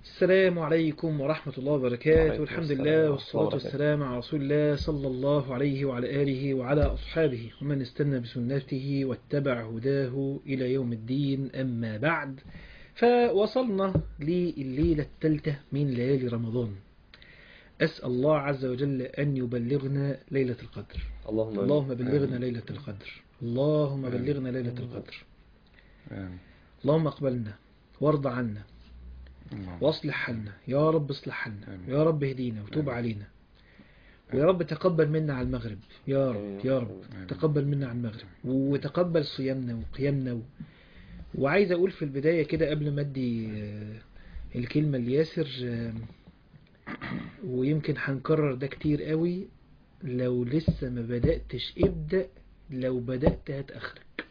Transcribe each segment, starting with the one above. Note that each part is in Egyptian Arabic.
السلام عليكم ورحمة الله وبركاته وعليكم الحمد السلام لله ورحمة والصلاة الله وبركاته. والسلام على رسول الله صلى الله عليه وعلى آله وعلى أصحابه ومن استنى بسنته واتبع هداه إلى يوم الدين أما بعد فوصلنا لليلة الثالثة من ليالي رمضان أسأل الله عز وجل أن يبلغنا ليلة القدر اللهم اللهم بلغنا ليلة القدر اللهم آمين. بلغنا ليلة القدر آمين. اللهم اقبلنا وارض عنا اللهم. واصلح حالنا يا رب اصلح حالنا آمين. يا رب اهدينا وتوب آمين. علينا ويا رب تقبل منا على المغرب يا رب آمين. يا رب آمين. تقبل منا على المغرب وتقبل صيامنا وقيامنا و... وعايز اقول في البداية كده قبل ما ادي آه، الكلمة لياسر آه، ويمكن هنكرر ده كتير قوي لو لسه ما بدأتش ابدأ لو بدأت هتأخرك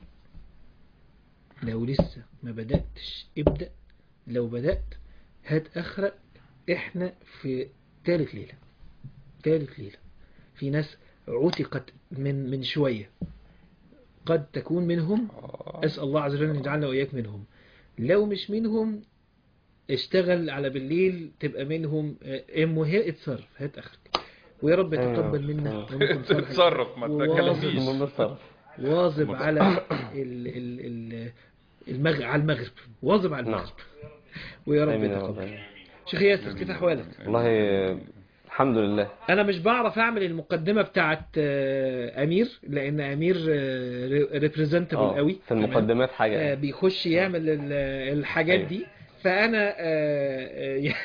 لو لسه ما بدأتش ابدأ لو بدأت هتأخرك احنا في تالت ليلة تالت ليلة في ناس عتقت من من شوية قد تكون منهم آه. أسأل الله عز وجل أن يجعلنا وإياك منهم لو مش منهم اشتغل على بالليل تبقى منهم آه، المهم اتصرف هات اخرك ويا رب أيوة. يتقبل منا أيوة. ومنكم صالح اتصرف، ما وواظب- تتكلمنيش. مصر واظب على ال ال ال المغ... على المغرب واظب على نعم. المغرب ويا رب آمين يا رب يتقبل آمين. شيخ ياسر كيف احوالك والله الحمد لله انا مش بعرف اعمل المقدمه بتاعت آه، امير لان امير ريبريزنتبل اه قوي في المقدمات آه، حاجة بيخش يعمل ال- الحاجات أيوة. دي فانا آه، آه،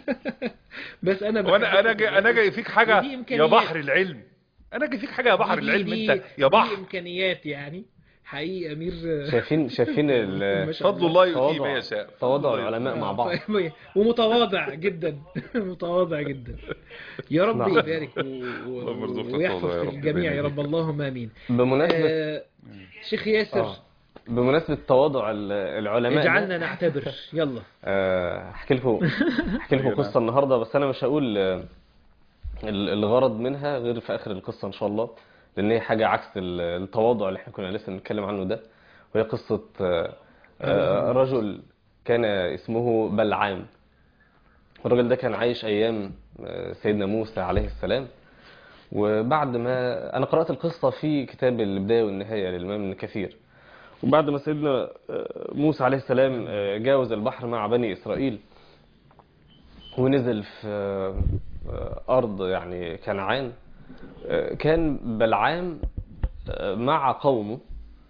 بس انا وانا بحب- انا جاي انا جاي فيك حاجه ودي يا إمكانيات. بحر العلم انا جاي فيك حاجه يا بحر دي- العلم دي- انت يا دي بحر امكانيات يعني حقيقي امير آه، شايفين شايفين ما ال- شاء فضل الله يؤتيه تواضع ما يشاء تواضع فضل الله العلماء مع بعض ومتواضع جدا متواضع جدا يا رب نعم. يبارك و... اللهم و... ارزقنا ويحفظ التواضع يا في رب. الجميع يا رب اللهم امين بمناسبة آه، شيخ ياسر اه بمناسبة تواضع ال- العلماء ده، اجعلنا نعتبر يلا آه، احكي لكم احكي لكم أيوة. قصة النهاردة بس انا مش هقول آه، ال- الغرض منها غير في اخر القصة ان شاء الله لان هي حاجة عكس ال- التواضع اللي احنا كنا لسه بنتكلم عنه ده وهي قصة آه، آه، رجل كان اسمه بلعام الراجل ده كان عايش ايام آه، سيدنا موسى عليه السلام وبعد ما انا قرأت القصة في كتاب البداية والنهاية للإمام ابن كثير وبعد ما سيدنا آه، موسى عليه السلام آه، جاوز البحر مع بني إسرائيل ونزل في آه، أرض يعني كنعان آه، كان بلعام آه، مع قومه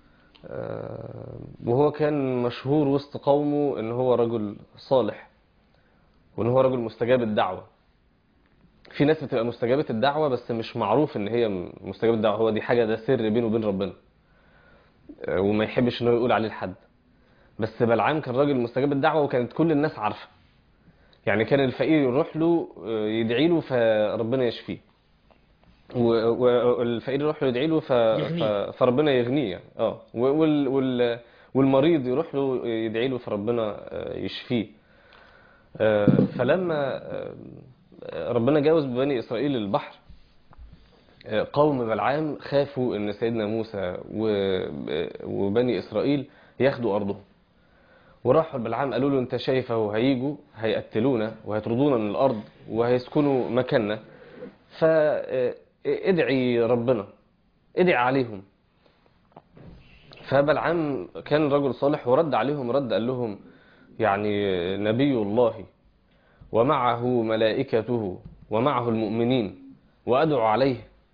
آه، وهو كان مشهور وسط قومه ان هو رجل صالح وان هو رجل مستجاب الدعوة في ناس بتبقى مستجابة الدعوة بس مش معروف ان هي مستجابة الدعوة هو دي حاجة ده سر بينه وبين ربنا آه، وما يحبش ان هو يقول عليه لحد بس بلعام كان راجل مستجاب الدعوة وكانت كل الناس عارفة يعني كان الفقير يروح له آه، يدعي له فربنا يشفيه و- والفقير يروح له يدعي له ف... ف... يغنيه. فربنا يغنيه يعني اه وال... وال... والمريض يروح له يدعي له فربنا آه، يشفيه آه، فلما آه، ربنا جاوز ببني إسرائيل البحر آه، قوم بلعام خافوا ان سيدنا موسى و- وبني إسرائيل ياخدوا أرضهم وراحوا لبلعام قالوا له انت شايف اهو هيجوا هيقتلونا وهيطردونا من الارض وهيسكنوا مكاننا فادعي ربنا ادعي عليهم فبلعام كان رجل صالح ورد عليهم رد قال لهم يعني نبي الله ومعه ملائكته ومعه المؤمنين وأدعو عليه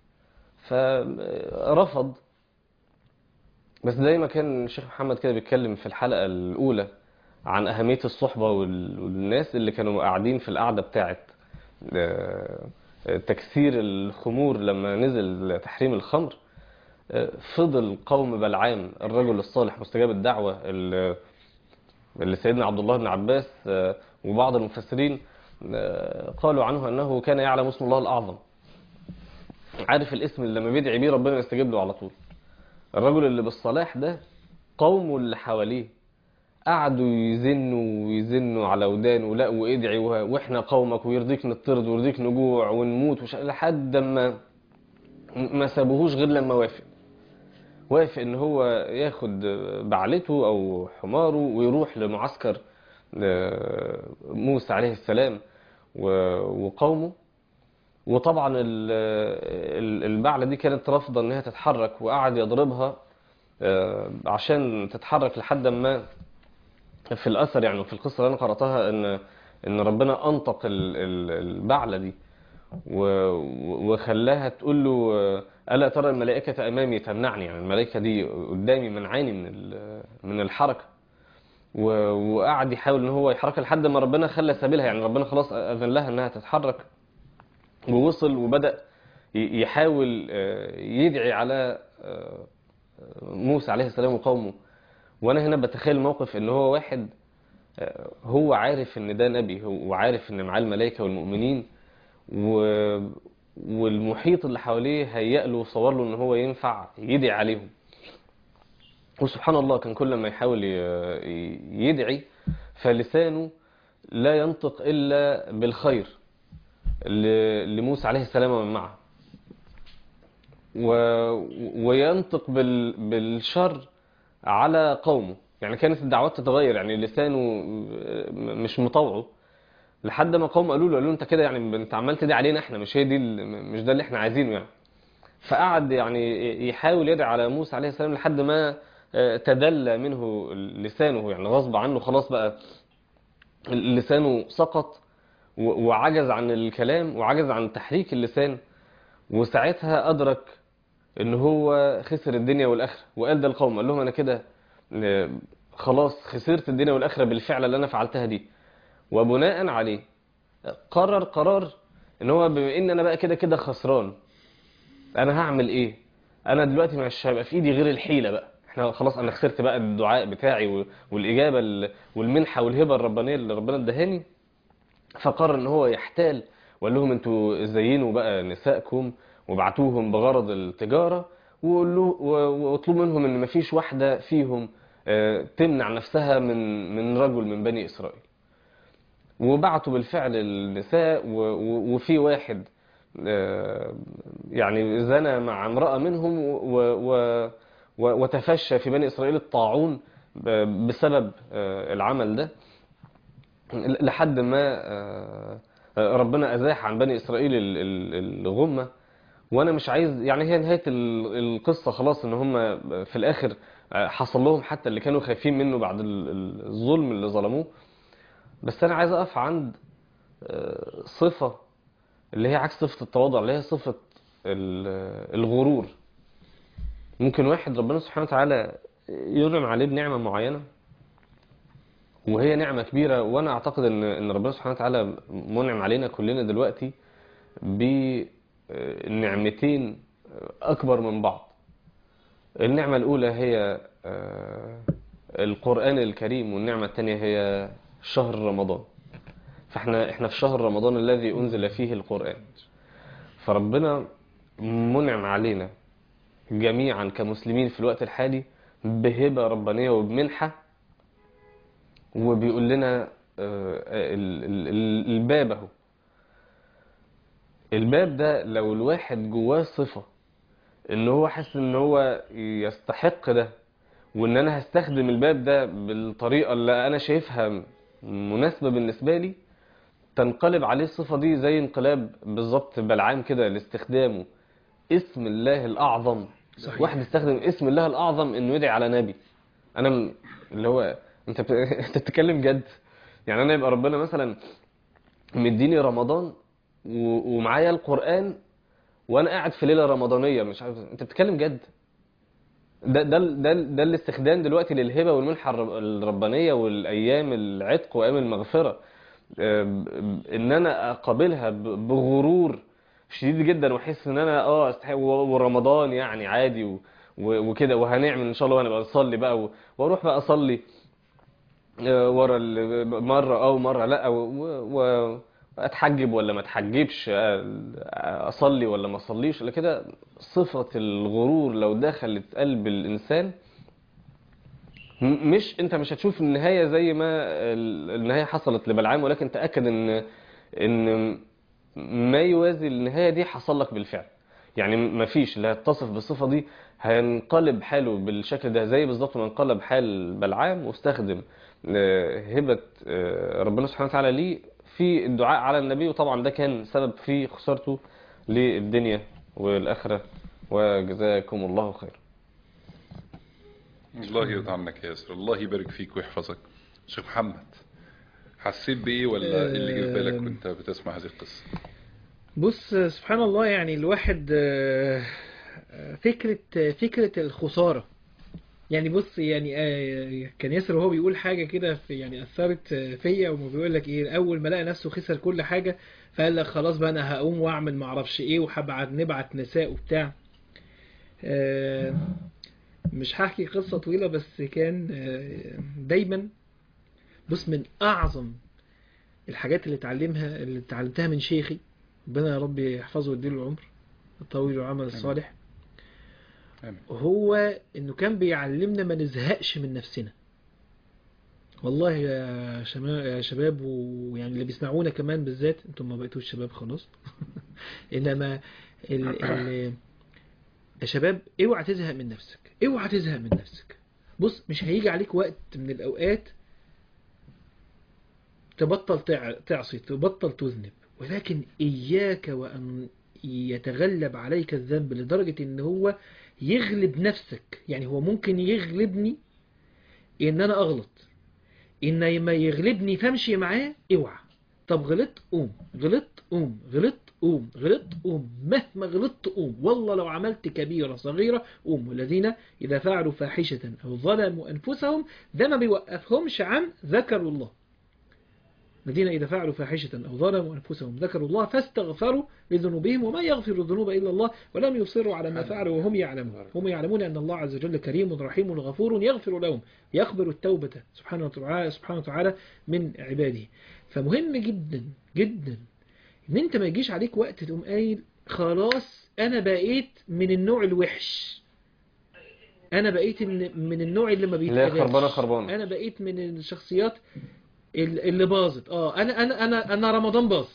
فرفض بس زي ما كان الشيخ محمد كده بيتكلم في الحلقة الأولى عن أهمية الصحبة وال- والناس اللي كانوا قاعدين في القعدة بتاعت آه، تكسير الخمور لما نزل تحريم الخمر آه، فضل قوم بلعام الرجل الصالح مستجاب الدعوة اللي اللي سيدنا عبد الله بن عباس آه، وبعض المفسرين آه، قالوا عنه أنه كان يعلم اسم الله الأعظم عارف الاسم اللي لما بيدعي بيه ربنا يستجيب له على طول الرجل اللي بالصلاح ده قومه اللي حواليه قعدوا يزنوا ويزنوا على ودانه لا وادعي وه- واحنا قومك ويرضيك نطرد ويرضيك نجوع ونموت وش... لحد ما ما سابوهوش غير لما وافق وافق ان هو ياخد بعلته او حماره ويروح لمعسكر آه، موسى عليه السلام و- وقومه وطبعا ال- ال- البعلة دي كانت رافضة انها تتحرك وقعد يضربها آه، عشان تتحرك لحد ما في الاثر يعني في القصه اللي انا قراتها ان ان ربنا انطق ال- ال- البعلة دي و- وخلاها تقول له آه، الا ترى الملائكه امامي تمنعني يعني الملائكه دي قدامي منعاني من ال- من الحركه و- وقعد يحاول ان هو يحركها لحد ما ربنا خلى سبيلها يعني ربنا خلاص اذن لها انها تتحرك ووصل وبدأ ي- يحاول آه، يدعي على آه، موسى عليه السلام وقومه وانا هنا بتخيل موقف ان هو واحد آه، هو عارف ان ده نبي هو وعارف ان معاه الملائكه والمؤمنين و... والمحيط اللي حواليه هيأ له وصور له ان هو ينفع يدعي عليهم وسبحان الله كان كل ما يحاول ي- ي- يدعي فلسانه لا ينطق الا بالخير ل- لموسى عليه السلام ومن معه و... وينطق بال... بالشر على قومه يعني كانت الدعوات تتغير يعني لسانه م- مش مطوعه لحد ما قوم قالوا له قالوا له انت كده يعني انت عمال تدعي علينا احنا مش هي دي ال- مش ده اللي احنا عايزينه يعني فقعد يعني يحاول يدعي على موسى عليه السلام لحد ما آه، تدلى منه لسانه يعني غصب عنه خلاص بقى لسانه سقط و- وعجز عن الكلام وعجز عن تحريك اللسان وساعتها أدرك ان هو خسر الدنيا والآخرة وقال ده القوم قال لهم انا كده آه، خلاص خسرت الدنيا والآخرة بالفعل اللي انا فعلتها دي وبناء عليه قرر قرار ان هو بما ان انا بقى كده كده خسران انا هعمل ايه انا دلوقتي مش هيبقى في ايدي غير الحيلة بقى احنا خلاص انا خسرت بقى الدعاء بتاعي و- والاجابة ال- والمنحة والهبة الربانية اللي ربنا ادهاني فقرر ان هو يحتال وقال لهم انتوا زينوا بقى نسائكم وابعتوهم بغرض التجارة وقول له و- واطلبوا منهم ان مفيش واحدة فيهم آه، تمنع نفسها من من رجل من بني اسرائيل وبعتوا بالفعل النساء و- و- وفي واحد آه، يعني زنى مع امرأة منهم و- و- و- وتفشى في بني إسرائيل الطاعون ب- بسبب آه، العمل ده لحد ما آه، آه، ربنا أزاح عن بني إسرائيل ال- ال- الغمة وأنا مش عايز يعني هي نهاية ال- القصة خلاص إن هم في الآخر آه، حصل لهم حتى اللي كانوا خايفين منه بعد ال- ال- الظلم اللي ظلموه بس أنا عايز أقف عند آه، صفة اللي هي عكس صفة التواضع اللي هي صفة ال- الغرور ممكن واحد ربنا سبحانه وتعالى ينعم عليه بنعمة معينة وهي نعمة كبيرة وأنا أعتقد إن إن ربنا سبحانه وتعالى منعم علينا كلنا دلوقتي بنعمتين أكبر من بعض النعمة الأولى هي آه، القرآن الكريم والنعمة الثانية هي شهر رمضان فاحنا احنا في شهر رمضان الذي أنزل فيه القرآن فربنا منعم علينا جميعا كمسلمين في الوقت الحالي بهبة ربانية وبمنحة وبيقول لنا آه، ال- ال- ال- الباب اهو الباب ده لو الواحد جواه صفة ان هو حاسس ان هو يستحق ده وان انا هستخدم الباب ده بالطريقة اللي انا شايفها مناسبة بالنسبة لي تنقلب عليه الصفة دي زي انقلاب بالظبط بلعام كده لاستخدامه اسم الله الأعظم صحيح. واحد استخدم اسم الله الأعظم انه يدعي على نبي انا م... اللي هو انت بت... انت بتتكلم جد يعني انا يبقى ربنا مثلا مديني رمضان و... ومعايا القرآن وانا قاعد في ليلة رمضانية مش عارف انت بتتكلم جد ده ده ده, ده الاستخدام دلوقتي للهبة والمنحة الرب- الربانية والايام العتق وايام المغفرة آم، ان انا اقابلها ب- بغرور شديد جدا واحس ان انا اه استحق و- ورمضان يعني عادي و- و- وكده وهنعمل ان شاء الله وهنبقى نصلي بقى و- واروح بقى اصلي آه، ورا ال- مره او مره لا و- و- واتحجب ولا ما اتحجبش آه، اصلي ولا ما اصليش ولا كده صفه الغرور لو دخلت قلب الانسان م- مش انت مش هتشوف النهايه زي ما ال- النهايه حصلت لبلعام ولكن تاكد ان ان ما يوازي النهايه دي حصل لك بالفعل يعني ما فيش اللي هيتصف بالصفه دي هينقلب حاله بالشكل ده زي بالظبط ما انقلب حال بلعام واستخدم آه، هبة آه، ربنا سبحانه وتعالى ليه في الدعاء على النبي وطبعا ده كان سبب في خسارته للدنيا والآخرة وجزاكم الله خير الله يرضى عنك يا ياسر الله يبارك فيك ويحفظك شيخ محمد حسيت بايه ولا ايه اللي جه في بالك آم. وانت بتسمع هذه القصه بص سبحان الله يعني الواحد آه، آه، فكرة فكرة الخسارة يعني بص يعني آه، كان ياسر وهو بيقول حاجة كده في يعني أثرت آه، فيا وما بيقول لك إيه أول ما لقى نفسه خسر كل حاجة فقال لك خلاص بقى أنا هقوم وأعمل معرفش إيه وهبعت نبعت نساء وبتاع آه، مش هحكي قصة طويلة بس كان آه، دايما بص من أعظم الحاجات اللي اتعلمها اللي اتعلمتها من شيخي ربنا يا رب يحفظه ويديله العمر الطويل والعمل الصالح آمين. هو انه كان بيعلمنا ما نزهقش من نفسنا والله يا شباب يا شباب ويعني اللي بيسمعونا كمان بالذات انتم ما بقيتوش شباب خلاص انما ال ال يا شباب اوعى تزهق من نفسك اوعى تزهق من نفسك بص مش هيجي عليك وقت من الاوقات تبطل تع- تعصي تبطل تذنب ولكن إياك وأن يتغلب عليك الذنب لدرجة إن هو يغلب نفسك يعني هو ممكن يغلبني إن أنا أغلط إن ما يغلبني فامشي معاه اوعى طب غلطت قوم غلطت قوم غلطت قوم غلطت قوم مهما غلطت قوم والله لو عملت كبيرة صغيرة قوم والذين إذا فعلوا فاحشة أو ظلموا أنفسهم ده ما بيوقفهمش عن ذكروا الله الذين إذا فعلوا فاحشة أو ظلموا أنفسهم ذكروا الله فاستغفروا لذنوبهم وما يغفر الذنوب إلا الله ولم يصروا على ما فعلوا وهم يعلمون هم يعلمون أن الله عز وجل كريم رحيم غفور يغفر لهم يقبل التوبة سبحانه وتعالى, سبحانه وتعالى من عباده فمهم جدا جدا ان انت ما يجيش عليك وقت تقوم قايل خلاص انا بقيت من النوع الوحش انا بقيت من من النوع اللي ما اللي هي بيتقبلش خربانة خربانة. انا بقيت من الشخصيات ال- اللي باظت اه انا انا انا انا رمضان باظ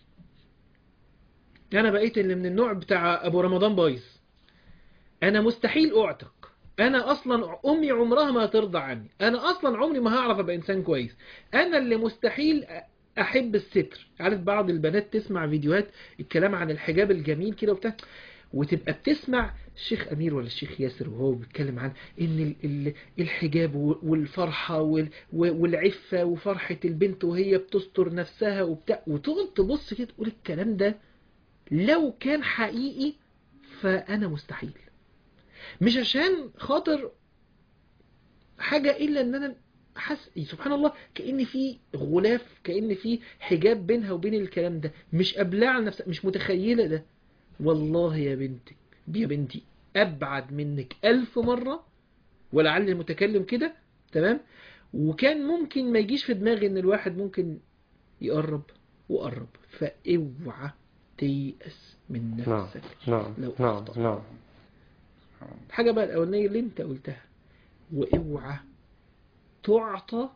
انا بقيت اللي من النوع بتاع ابو رمضان بايظ انا مستحيل اعتق انا اصلا امي عمرها ما هترضى عني انا اصلا عمري ما هعرف ابقى انسان كويس انا اللي مستحيل احب الستر عارف بعض البنات تسمع فيديوهات الكلام عن الحجاب الجميل كده وبتاع وتبقى بتسمع الشيخ امير ولا الشيخ ياسر وهو بيتكلم عن ان ال- ال- الحجاب والفرحه وال- والعفه وفرحه البنت وهي بتستر نفسها وبتاع وتقعد تبص كده تقول الكلام ده لو كان حقيقي فانا مستحيل مش عشان خاطر حاجه الا ان انا حس سبحان الله كأن في غلاف كأن في حجاب بينها وبين الكلام ده مش قابلاه على نفسها مش متخيلة ده والله يا بنتي يا بنتي أبعد منك ألف مرة ولعل المتكلم كده تمام وكان ممكن ما يجيش في دماغي ان الواحد ممكن يقرب وقرب فاوعى تيأس من نعم نفسك نعم لو نعم أخطأت. نعم الحاجة بقى الأولانية اللي أنت قلتها واوعى تعطى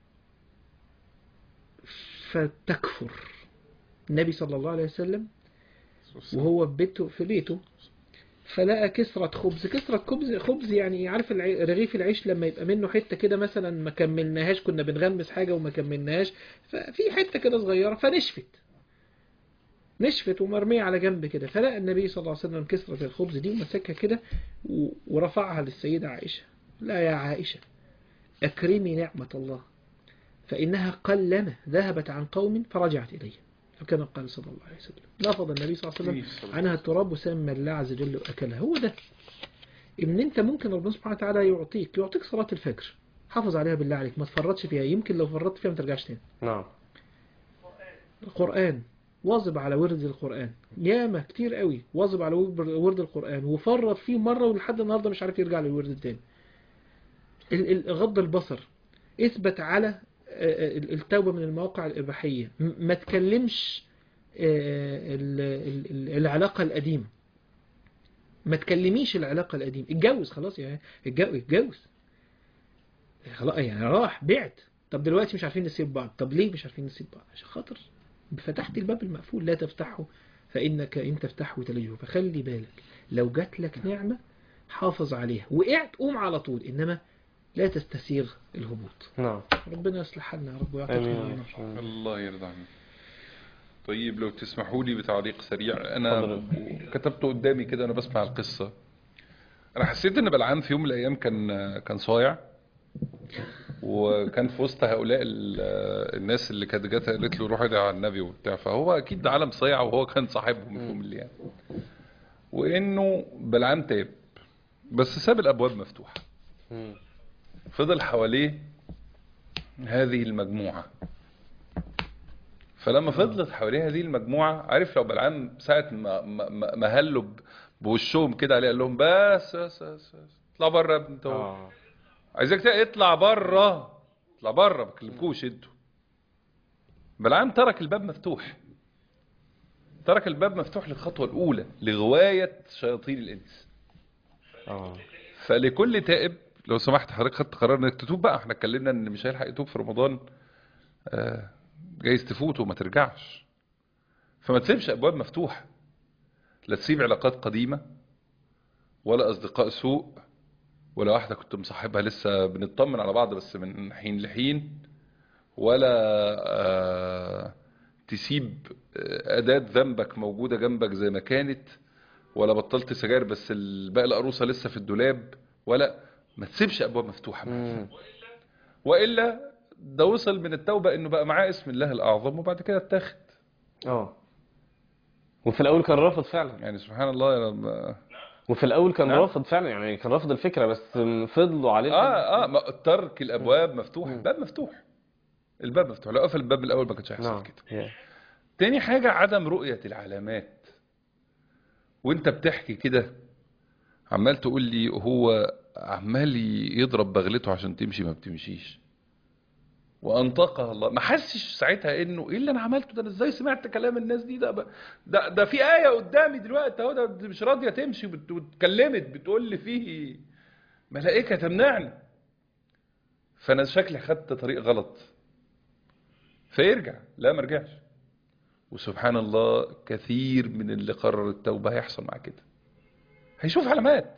فتكفر النبي صلى الله عليه وسلم وهو في بيته في بيته فلقى كسرة خبز كسرة خبز خبز يعني عارف الع- رغيف العيش لما يبقى منه حتة كده مثلا ما كملناهاش كنا بنغمس حاجة وما كملناهاش ففي حتة كده صغيرة فنشفت نشفت ومرمية على جنب كده فلقى النبي صلى الله عليه وسلم كسرة الخبز دي ومسكها كده و- ورفعها للسيدة عائشة لا يا عائشة أكرمي نعمة الله فإنها قلما ذهبت عن قوم فرجعت إليه فكما قال صلى الله عليه وسلم نفض النبي صلى الله عليه وسلم عنها التراب وسمى الله عز وجل وأكلها هو ده إن أنت ممكن ربنا سبحانه وتعالى يعطيك يعطيك صلاة الفجر حافظ عليها بالله عليك ما تفرطش فيها يمكن لو فرطت فيها ما ترجعش تاني نعم القرآن واظب على ورد القرآن ياما كتير قوي واظب على ورد القرآن وفرط فيه مرة ولحد النهاردة مش عارف يرجع للورد التاني ال- ال- غض البصر اثبت على آه، ال- التوبة من المواقع الإباحية م- ما تكلمش آه، ال- ال- ال- العلاقة القديمة ما تكلميش العلاقة القديمة اتجوز خلاص يعني اتجوز اتجوز خلاص يعني راح بعت طب دلوقتي مش عارفين نسيب بعض طب ليه مش عارفين نسيب بعض عشان خاطر فتحت الباب المقفول لا تفتحه فإنك إن تفتحه تلجه فخلي بالك لو جات لك نعمة حافظ عليها وقعت قوم على طول إنما لا تستسيغ الهبوط نعم ربنا يصلح حالنا يا رب ويعطينا آمين العافية. الله يرضى عنك طيب لو تسمحوا لي بتعليق سريع انا اتفضل. كتبته قدامي كده انا بسمع القصه انا حسيت ان بلعام في يوم من الايام كان كان صايع وكان في وسط هؤلاء ال- الناس اللي كانت جت قالت له روح ادعي على النبي وبتاع فهو اكيد ده عالم صايع وهو كان صاحبهم في يوم من الايام وانه بلعام تاب بس ساب الابواب مفتوحه مم. فضل حواليه هذه المجموعة فلما فضلت حواليه هذه المجموعة عارف لو بلعام ساعة ما, ما, ما- ما هلوا ب- بوشهم كده عليه قال لهم بس بس بس, بس. اطلع بره يا ابني انت هو. اه عايزك تق- اطلع بره اطلع بره ما تكلمكوش انتوا بلعام ترك الباب مفتوح ترك الباب مفتوح للخطوة الأولى لغواية شياطين الإنس اه فلكل تائب لو سمحت حضرتك خدت قرار انك تتوب بقى احنا اتكلمنا ان مش هيلحق يتوب في رمضان آه، جايز تفوت وما ترجعش فما تسيبش ابواب مفتوحه لا تسيب علاقات قديمه ولا اصدقاء سوء ولا واحده كنت مصاحبها لسه بنطمن على بعض بس من حين لحين ولا آه، تسيب آه، اداه ذنبك موجوده جنبك زي ما كانت ولا بطلت سجاير بس ال- باقي القروصه لسه في الدولاب ولا ما تسيبش ابواب مفتوحه مم. والا ده وصل من التوبه انه بقى معاه اسم الله الاعظم وبعد كده اتاخد اه وفي الاول كان رافض فعلا يعني سبحان الله لما وفي الاول كان نعم. رافض فعلا يعني كان رافض الفكره بس فضلوا عليه اه اه ما- ترك الابواب مفتوح مم. الباب مفتوح الباب مفتوح لو قفل الباب من الاول ما كانش هيحصل نعم كده يا. تاني حاجة عدم رؤية العلامات وانت بتحكي كده عمال تقول لي هو عمال يضرب بغلته عشان تمشي ما بتمشيش وانطقها الله ما حسش ساعتها انه ايه اللي انا عملته ده انا ازاي سمعت كلام الناس دي ده ب- ده, ده في آية قدامي دلوقتي اهو ده مش راضية تمشي وبت- واتكلمت بتقول لي فيه ملائكة تمنعني فانا شكلي خدت طريق غلط فيرجع لا ما رجعش وسبحان الله كثير من اللي قرر التوبة هيحصل مع كده هيشوف علامات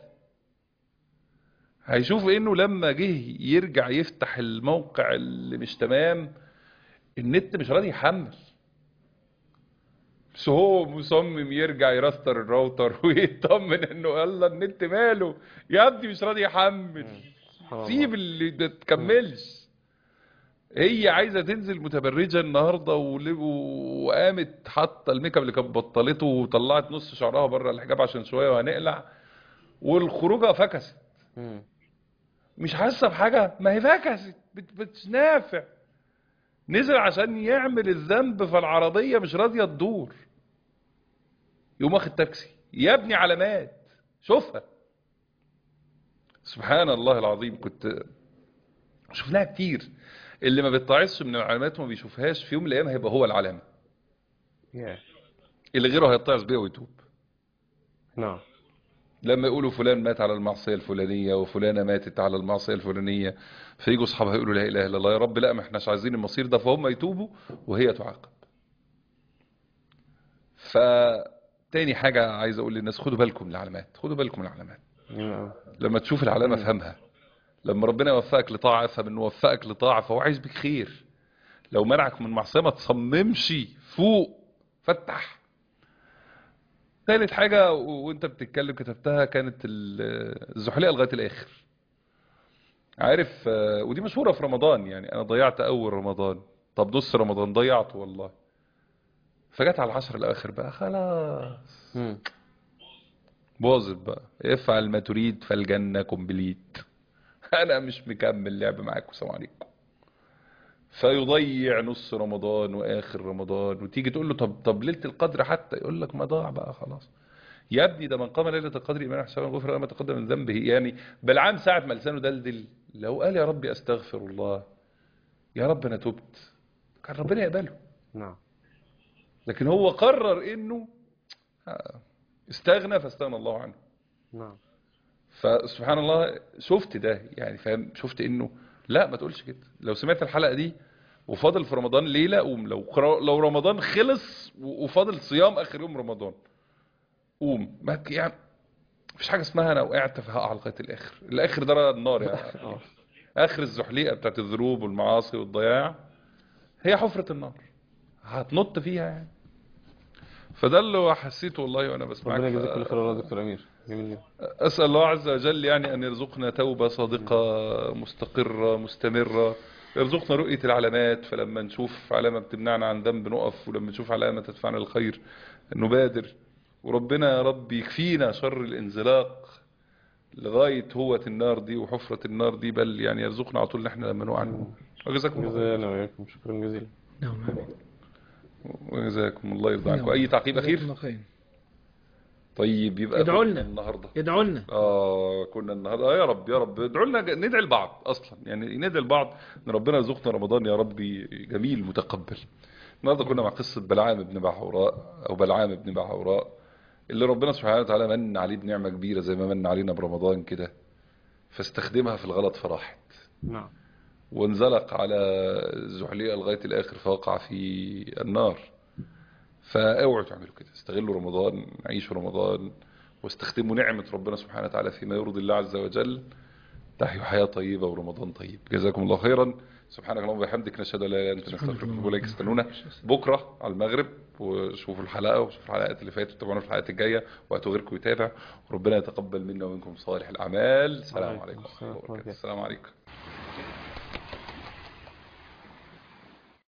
هيشوف انه لما جه يرجع يفتح الموقع اللي مش تمام النت مش راضي يحمل بس هو مصمم يرجع يرستر الراوتر ويطمن انه يلا النت ماله يا ابني مش راضي يحمل سبحان الله. سيب اللي ما تكملش هي عايزه تنزل متبرجه النهارده ول- وقامت حاطه الميك اب اللي كانت بطلته وطلعت نص شعرها بره الحجاب عشان شويه وهنقلع والخروجه فكست مم. مش حاسه بحاجه ما هي فكست بت- بتنافع نزل عشان يعمل الذنب فالعربيه مش راضيه تدور يقوم واخد تاكسي يا ابني علامات شوفها سبحان الله العظيم كنت شفناها كتير اللي ما بيتعظش من العلامات وما بيشوفهاش في يوم من الايام هيبقى هو العلامه يا. اللي غيره هيتعظ بيها ويتوب نعم لما يقولوا فلان مات على المعصيه الفلانيه وفلانه ماتت على المعصيه الفلانيه فيجوا اصحابها يقولوا لا اله الا الله يا رب لا ما احناش عايزين المصير ده فهم يتوبوا وهي تعاقب فتاني حاجه عايز اقول للناس خدوا بالكم من العلامات خدوا بالكم من العلامات نعم. لما تشوف العلامه افهمها لما ربنا يوفقك لطاعه افهم انه وفقك لطاعه فهو عايز بك خير لو منعك من معصيه ما تصممش فوق فتح ثالث حاجة و- وانت بتتكلم كتبتها كانت ال- الزحليقة لغاية الآخر عارف آه، ودي مشهورة في رمضان يعني أنا ضيعت أول رمضان طب نص رمضان ضيعته والله فجت على العشر الأواخر بقى خلاص مم. باظت بقى افعل ما تريد فالجنة كومبليت أنا مش مكمل لعب معاكم سلام عليكم فيضيع نص رمضان واخر رمضان وتيجي تقول له طب طب ليله القدر حتى يقول لك ما ضاع بقى خلاص يا ابني ده من قام ليله القدر ايمانا احتسابا غفر له ما تقدم من ذنبه يعني بلعام ساعه ما لسانه دلدل لو قال يا ربي استغفر الله يا رب انا تبت كان ربنا يقبله نعم لكن هو قرر انه آه، استغنى فاستغنى الله عنه نعم فسبحان الله شفت ده يعني فاهم شفت انه لا ما تقولش كده لو سمعت الحلقه دي وفاضل في رمضان ليله قوم لو لو رمضان خلص و- وفاضل صيام اخر يوم رمضان قوم ما ت- يعني مفيش حاجه اسمها انا وقعت فهقع لغايه الاخر الاخر ده النار يعني آه. اخر الزحليقه بتاعت الذنوب والمعاصي والضياع هي حفره النار هتنط فيها يعني فده اللي حسيته والله وانا بسمعك ربنا يجزيك ف- كل خير والله يا دكتور امير جميل جدا أسأل الله عز وجل يعني أن يرزقنا توبة صادقة مستقرة مستمرة يرزقنا رؤية العلامات فلما نشوف علامة بتمنعنا عن ذنب نقف ولما نشوف علامة تدفعنا للخير نبادر وربنا يا رب يكفينا شر الانزلاق لغاية هوة النار دي وحفرة النار دي بل يعني يرزقنا على طول نحن لما نقع نقوم وجزاكم الله خير. جزانا وإياكم شكرا جزيلا نعم آمين. وجزاكم الله يرضى عنكم نعم. أي تعقيب جزاكم أخير الله خير. طيب يبقى ادعوا كنا لنا. النهارده ادعوا لنا اه كنا النهارده آه يا رب يا رب ادعوا لنا ندعي لبعض اصلا يعني ندعي لبعض ان ربنا يرزقنا رمضان يا رب جميل متقبل النهارده كنا مع قصه بلعام بن بعوراء او بلعام بن بعوراء اللي ربنا سبحانه وتعالى من عليه بنعمه كبيره زي ما من علينا برمضان كده فاستخدمها في الغلط فراحت نعم وانزلق على الزحليقه لغايه الاخر فوقع في النار فاوعوا تعملوا كده استغلوا رمضان عيشوا رمضان واستخدموا نعمة ربنا سبحانه وتعالى فيما يرضي الله عز وجل تحيوا حياة طيبة ورمضان طيب جزاكم الله خيرا سبحانك اللهم وبحمدك نشهد ان لا اله الا انت سبحانك نستغفرك اللهم ونتوب اليك وبحمدك. استنونا بكره على المغرب وشوفوا الحلقه وشوفوا الحلقات اللي فاتت وتابعونا في الحلقات الجايه وهاتوا غيركم يتابع وربنا يتقبل منا ومنكم صالح الاعمال السلام وعليكم عليكم ورحمه السلام الله وبركاته ورحمة الله. السلام عليكم